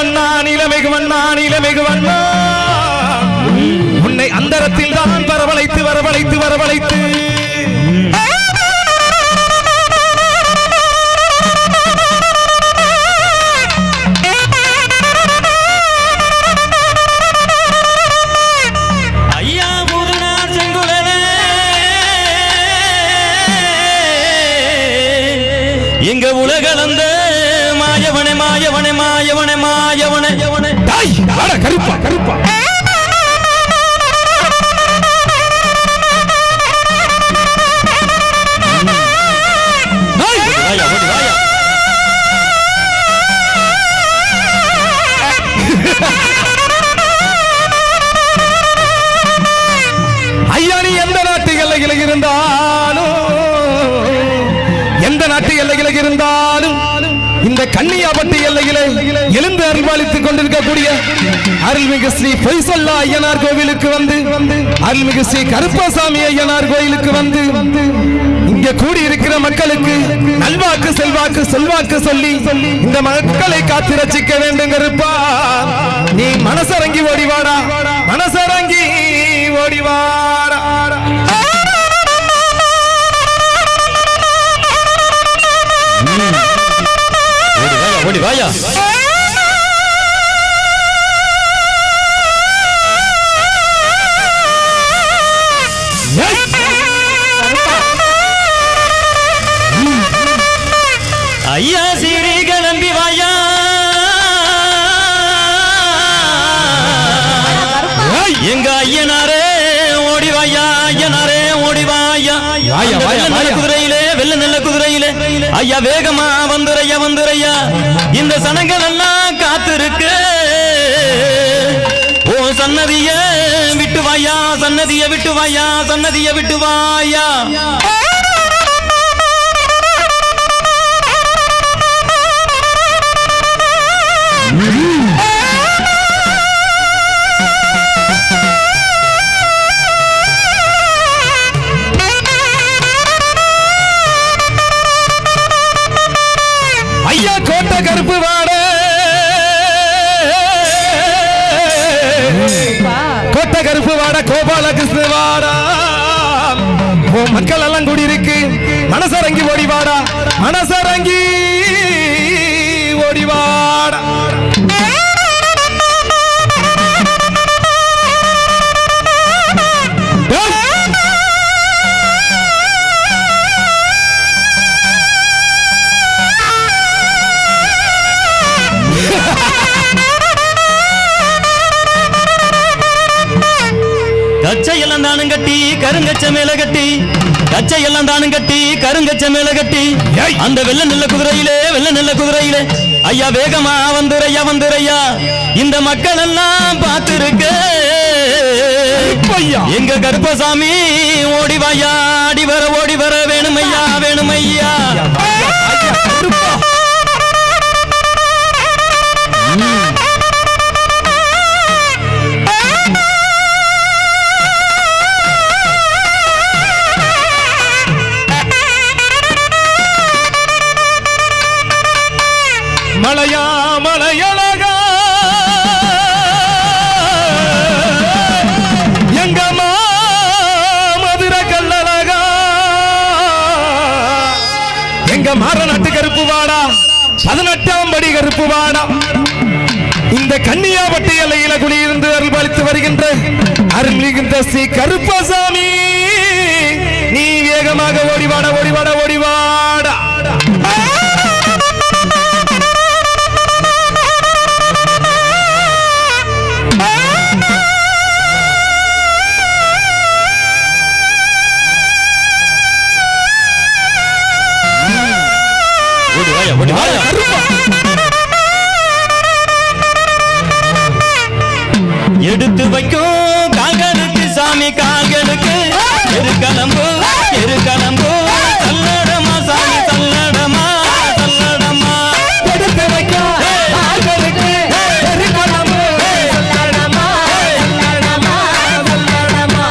வண்ணா நிலமிகு வண்ணா நிலமிகு வண்ணா உன்னை அந்தரத்தில் தான் வரவழைத்து வரவழைத்து வரவழைத்து ஐயா முருனார் செங்குலனே எங்க உலகளந்த மாயவனே மாயவனே மாயவனே மாயவனே டாய், வாடா, கருப்பா கருப்பா டாய், வாயா ஓடி வாயா ஐயா நீ எந்த நாட்டு எல்லையில் இருந்தாலும் எந்த நாட்டு எல்லையில் இருந்தாலும் இந்த கன்னியாபட்டி எல்லையிலே எழுந்து அருள்பாலித்துக் கொண்டிருக்கக்கூடிய அருள்மிகு ஸ்ரீ பொய்சல்லா ஐயனார் கோவிலுக்கு வந்து அருள்மிகு ஸ்ரீ கருப்பசாமி ஐயனார் கோயிலுக்கு வந்து இங்க கூடி இருக்கிற மக்களுக்கு நல்வாக்கு செல்வாக்கு செல்வாக்கு சொல்லி இந்த மக்களை காத்து ரசிக்க வேண்டும் கருப்பா நீ மனசரங்கி ஓடிவாடா மனசரங்கி ஓடிவாடா ஓடி வாயா ஓடி வாயா ஐயா சீரி கிளம்பி வாயா எங்க ஐயனாரே ஓடி வாயா ஐயனாரே ஓடி வாயா வாயா, அந்த வாயா, வெள்ளை நல்ல வாயா. குதிரையிலே வெள்ள நல்ல குதிரையிலே ஐயா வேகமா வந்துரையா வந்துரையா இந்த சனங்கள் எல்லாம் காத்திருக்கு ஓ சன்னதிய விட்டு வாயா சன்னதிய விட்டு வாயா சன்னதிய விட்டு வாயா ஐயா கோட்டை கருப்பு வாட கோட்டை கருப்பு வாட கோபாலகிருஷ்ண வாடா ஓ மக்கள் எல்லாம் கூடி இருக்கு மனசரங்கி ஓடி வாடா மனசரங்கி ஓடி வாடா டேய். கச்சை எல்லாம் தானும் கட்டி கருங்கச்ச மேல கட்டி கச்சை எல்லாம் தானும் கட்டி கருங்கச்ச மேல கட்டி ஏய். அந்த வெள்ள நெல்ல குதிரையிலே வெள்ள நெல்ல குதிரையிலே ஐயா வேகமா வந்துரையா வந்துரையா இந்த மக்கள் எல்லாம் பார்த்திருக்க ஐயா. எங்க கருப்பசாமி ஓடி வாயா அடி வர ஓடி வர வேணுமையா வேணுமையா மலையா மலையழகா எங்க மதுர கல்லழகா எங்க மாறநாட்டு கருப்பு வாடா பதினெட்டாம் படி கருப்பு வாடா இந்த கன்னியாவட்டி எல்லையில குடியிருந்து அருள்பாலித்து வருகின்ற அருள்மிகுந்த ஸ்ரீ கருப்பசாமி நீ வேகமாக ஓடிவாட ஓடிவாட ஓடிவாடா ஓடி வாயா ஓடி வாயா எடுத்து வைக்கும் கால்களுக்கு சாமி கால்களுக்கு எருக்கலம்பு எருக்கலம்பு சல்லடமா சாமி சல்லடமா சல்லடமா எடுத்து வைக்க ஆண்களுக்கு ஒரு குழம்பு சொல்லடமா, சொல்லடமா, சொல்லடமா.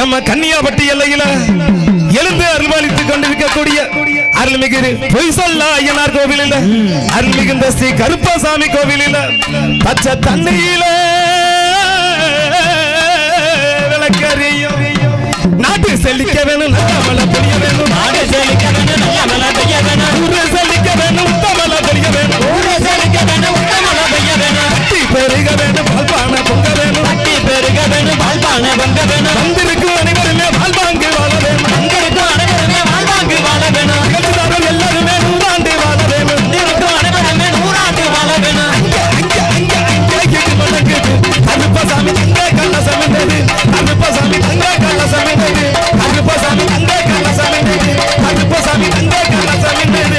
நம்ம கன்னியாபட்டி எல்லையில எழுந்து அருள்பாலித்துக் கொண்டிருக்கக்கூடிய அருள்மிகு பொய்சல்லா ஐயனார் கோவிலில் அருள்மிகுந்த ஸ்ரீ கருப்பசாமி கோவிலில் பச்சை தண்ணியில விளக்கறியும் நாட்டு செழிக்க வேணும் நல்ல புரிய வேணும் நாடு செழிக்க வேணும் நல்ல மழை பெய்ய வேணும் ஊரு செழிக்க வேணும் உத்தமல புரிய வேணும் ஊரை செழிக்க வேணும் உத்த மழை பெய்ய வேணும் கட்டி பெருக வேணும் பால்பான பொங்க வேணும் கட்டி பெருக வேணும் வாழ்வான பொங்க வேணும் வந்திருக்கும் அனைவருமே வாழ்வாங்கு வாழ வேணும் அங்கிருக்கும் அனைவருமே வாழ்வாங்கு வாழ வேணும் நிகழ்ச்சிதாரர் எல்லாருமே நூறாண்டு வாழ வேணும் அங்கிருக்கும் அனைவருமே நூறாண்டு வாழ வேணும் அங்க அங்க அங்க கேட்டு மணக்குது கருப்பசாமி தங்க கள்ள சமைந்தது கருப்பசாமி தங்க கள்ள சமைந்தது கருப்பசாமி தங்க கள்ள சமைந்தது கருப்பசாமி தங்க கள்ள சமைந்தது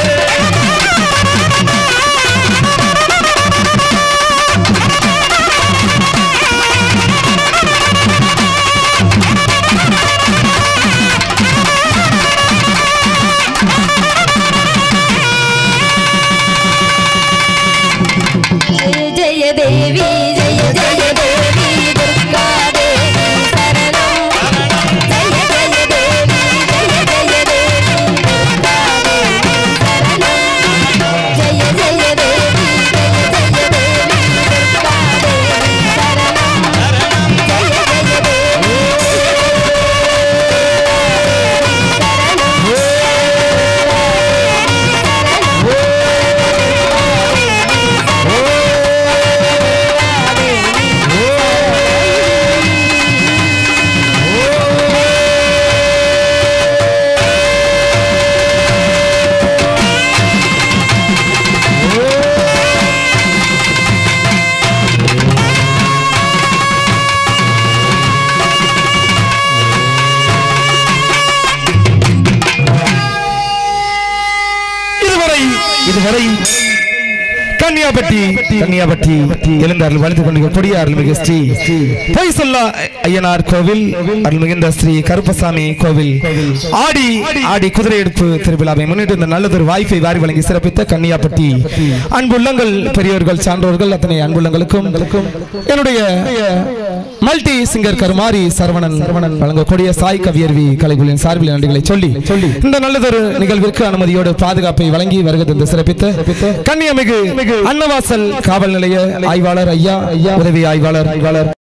जय जय देवी जय जय देवी दुर्गा देवी शरणं जय जय देवी जय जय देवी दुर्गा देवी शरणं जय जय देवी जय जय देवी दुर्गा देवी शरणं जय जय देवी இதுவரை இதுவரை கன்னியாபட்டி கன்னியாபட்டி எழுந்தார்கள் வளர்த்து கொண்டிருக்கக்கூடிய அருள்மிகு ஸ்ரீ பொய் சொல்ல ஐயனார் கோவில் அருள்மிகுந்த ஸ்ரீ கருப்பசாமி கோவில் ஆடி ஆடி குதிரை எடுப்பு திருவிழாவை முன்னிட்டு இந்த நல்லதொரு வாய்ப்பை வாரி வழங்கி சிறப்பித்த கன்னியாபட்டி அன்புள்ளங்கள் பெரியோர்கள் சான்றோர்கள் அத்தனை அன்புள்ளங்களுக்கும் என்னுடைய மல்டி சிங்கர் கருமாரி சரவணன் வழங்கக்கூடிய சாய் கவியர்வி கலைகளின் சார்பில் நன்றிகளை சொல்லி இந்த நல்லதொரு நிகழ்விற்கு அனுமதியோடு பாதுகாப்பை வழங்கி வருகை தந்து சிறப்பித்த கன்னியமிகு அன்னவாசல் காவல் நிலைய ஆய்வாளர் ஐயா உதவி ஆய்வாளர்